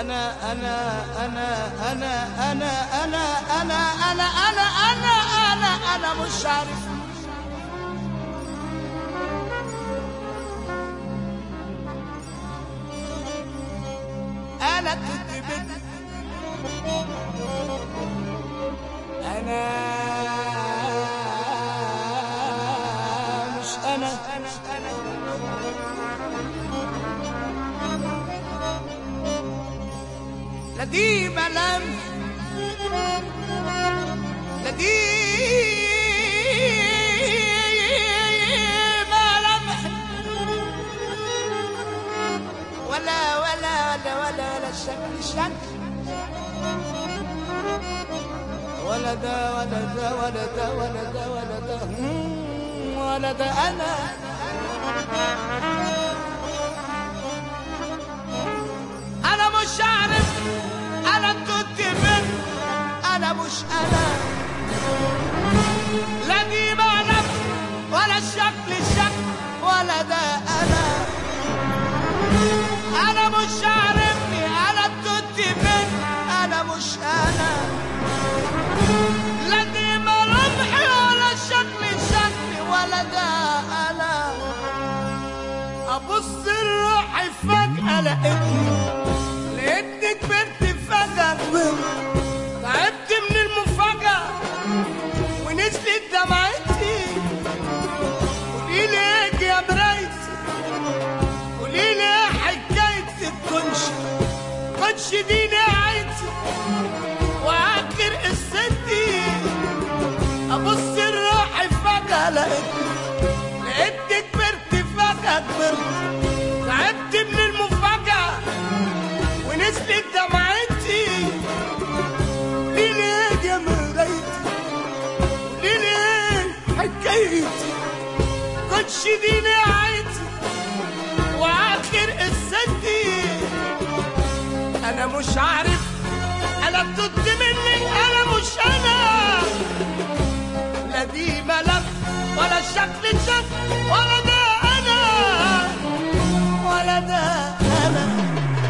أنا أنا أنا أنا أنا أنا أنا أنا أنا أنا أنا أنا مش عارف أنا كنت بدي أنا مش أنا أنا أنا لا دي ملام لا دي ملامح ولا ولا ولا ولا ولا الشكل الشكل ولا ده ولا ده ولا ده ولا ده ولا ده مم، ولا ده انا انا مش عارف انا كنت فين انا مش انا لا دي معنى ولا الشكل الشكل ولا ده انا انا مش عارفني انا كنت فين انا مش انا لا دي ملامحي ولا الشكل الشكل ولا ده انا ابص لروحي فجأة لقيتني لقيتني كبرت فجأة تعبت من المفاجأة ونزلت دمعتي قولي لي ايه يا مرايتي قولي لي ايه حكاية الكنش كنش دي نهايتي واخر قصتي ابص لروحي فجأة لقيتني لقيتني كبرت فجأة كبرت تعبت من المفاجأة ونزلت دمعتي ليه ليه يا مرايتي ليه ليه حكايتي كنتش دي نهايتي واخر قصتي انا مش عارف انا بتد مني انا مش انا لا دي ملف ولا الشكل شكل ولا ده انا ولا ده انا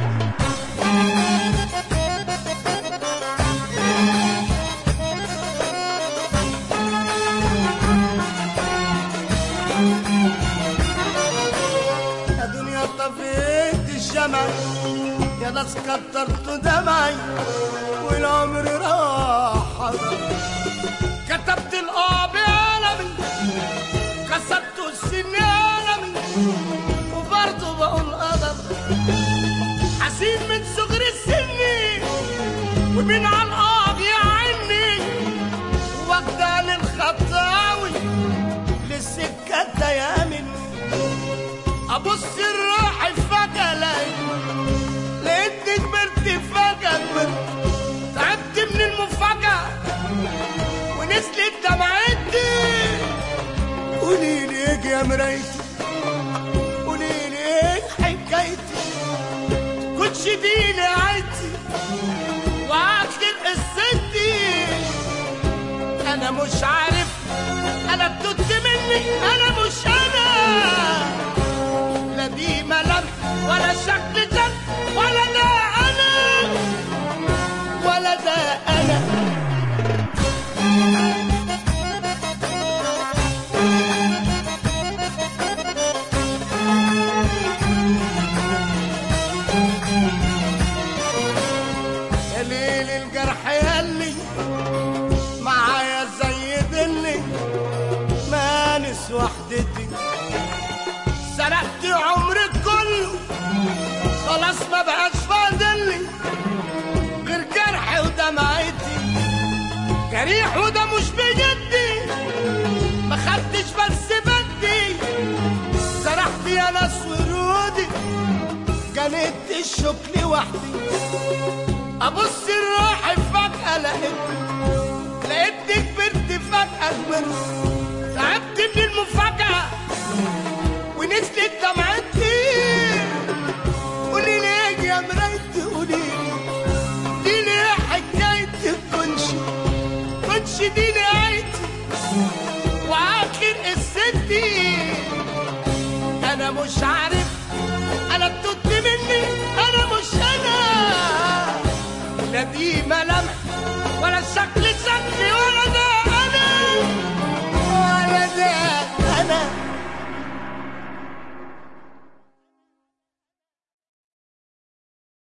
يا دنيا طفيت الشمع يا ناس كترت دمعي والعمر راح حضر كتبت الآه بعلمي كسبت السن علمي وبرضه بقول قدر حسين من صغر السن ومن على الآه يعني واخدة للخطاوي للسكة دايما ابص الروح فجأة لقيت لقيتني كبرت فجأة كبرت تعبت من المفاجأة ونزلت دمعتي قولي لي ايه يا مرايتي قولي لي ايه حكايتي كنتش دي نهايتي واخر قصتي انا مش عارف انا بتد مني انا مش انا لا دي ملامح ولا شكل جد ولا ده انا ولا ده انا يا ليل الجرح يلي معايا زي دلي مانس وحدتي سرقت عمري كله خلاص ما بقاش فاضلي غير جرحي ودمعتي جريح وده مش بجدي ما خدتش بس بدي سرحت يا ناس ورودي كانت الشوك لوحدي ابص لروحي فجأة لقيتني لقيتني كبرت فجأة كبرت تعبت من المفاجأة ونزلت دمعتي قولي لي ايه يا مرايتي قولي لي دي ليه حكاية الكنش كنش دي نهايتي واخر قصتي انا مش عارف